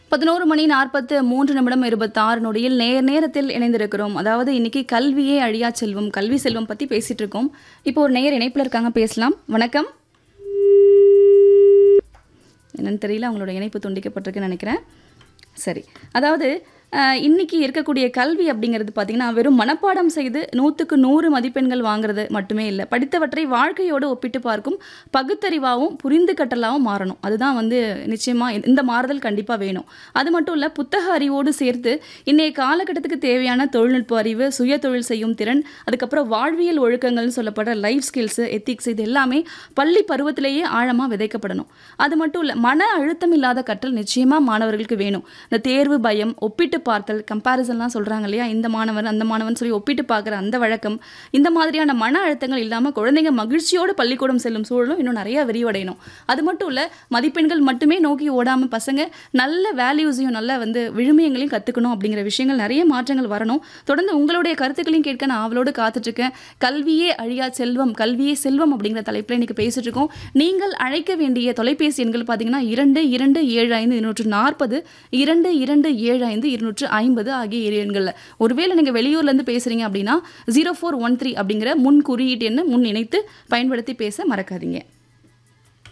பதினோரு மணி நாற்பத்து மூன்று நிமிடம் இருபத்தாறு நொடியில் நேர் நேரத்தில் இணைந்திருக்கிறோம் அதாவது இன்னைக்கு கல்வியே அழியா செல்வம் கல்வி செல்வம் பத்தி பேசிட்டு இருக்கோம் இப்போ ஒரு நேர் இணைப்புல இருக்காங்க பேசலாம் வணக்கம் என்னன்னு தெரியல அவங்களோட இணைப்பு துண்டிக்கப்பட்டிருக்குன்னு நினைக்கிறேன் சரி அதாவது அஹ், இன்னைக்கு இருக்கக்கூடிய கல்வி அப்படிங்கிறது பார்த்தீங்கன்னா வெறும் மனப்பாடம் செய்து நூற்றுக்கு நூறு மதிப்பெண்கள் வாங்குறது மட்டுமே இல்லை படித்தவற்றை வாழ்க்கையோடு ஒப்பிட்டு பார்க்கும் பகுத்தறிவாகவும் புரிந்து கட்டலாகவும் மாறணும் அதுதான் வந்து நிச்சயமாக இந்த மாறுதல் கண்டிப்பாக வேணும் அது மட்டும் இல்லை புத்தக அறிவோடு சேர்த்து இன்றைய காலகட்டத்துக்கு தேவையான தொழில்நுட்ப அறிவு சுய தொழில் செய்யும் திறன் அதுக்கப்புறம் வாழ்வியல் ஒழுக்கங்கள்னு சொல்லப்படுற லைஃப் ஸ்கில்ஸு எத்திக்ஸ் இது எல்லாமே பள்ளி பருவத்திலேயே ஆழமாக விதைக்கப்படணும் அது மட்டும் இல்லை மன அழுத்தம் இல்லாத கற்றல் நிச்சயமாக மாணவர்களுக்கு வேணும் இந்த தேர்வு பயம் ஒப்பிட்டு பார்த்தல் கம்பேரிசன்லாம் சொல்கிறாங்க இல்லையா இந்த மாணவன் அந்த மாணவன் சொல்லி ஒப்பிட்டு பார்க்குற அந்த வழக்கம் இந்த மாதிரியான மன அழுத்தங்கள் இல்லாமல் குழந்தைங்க மகிழ்ச்சியோடு பள்ளிக்கூடம் செல்லும் சூழலும் இன்னும் நிறைய விரிவடையணும் அது மட்டும் இல்லை மதிப்பெண்கள் மட்டுமே நோக்கி ஓடாமல் பசங்க நல்ல வேல்யூஸையும் நல்ல வந்து விழுமியங்களையும் கற்றுக்கணும் அப்படிங்கிற விஷயங்கள் நிறைய மாற்றங்கள் வரணும் தொடர்ந்து உங்களுடைய கருத்துக்களையும் கேட்க நான் அவளோடு காத்துட்ருக்கேன் கல்வியே அழியா செல்வம் கல்வியே செல்வம் அப்படிங்கிற தலைப்பில் இன்னைக்கு பேசிட்டு இருக்கோம் நீங்கள் அழைக்க வேண்டிய தொலைபேசி எண்கள் பார்த்தீங்கன்னா இரண்டு இரண்டு ஏழு ஐந்து இருநூற்று நாற்பது இரண்டு இரண்டு ஏழு ஐந்து இருநூற்று ஐம்பது ஆகிய இரு எண்களில் ஒருவேளை நீங்கள் வெளியூர்லேருந்து பேசுகிறீங்க அப்படின்னா ஜீரோ ஃபோர் ஒன் த்ரீ அப்படிங்கிற முன் குறியீட்டு எண்ணை முன் இணைத்து பயன்படுத்தி பேச மறக்காதீங்க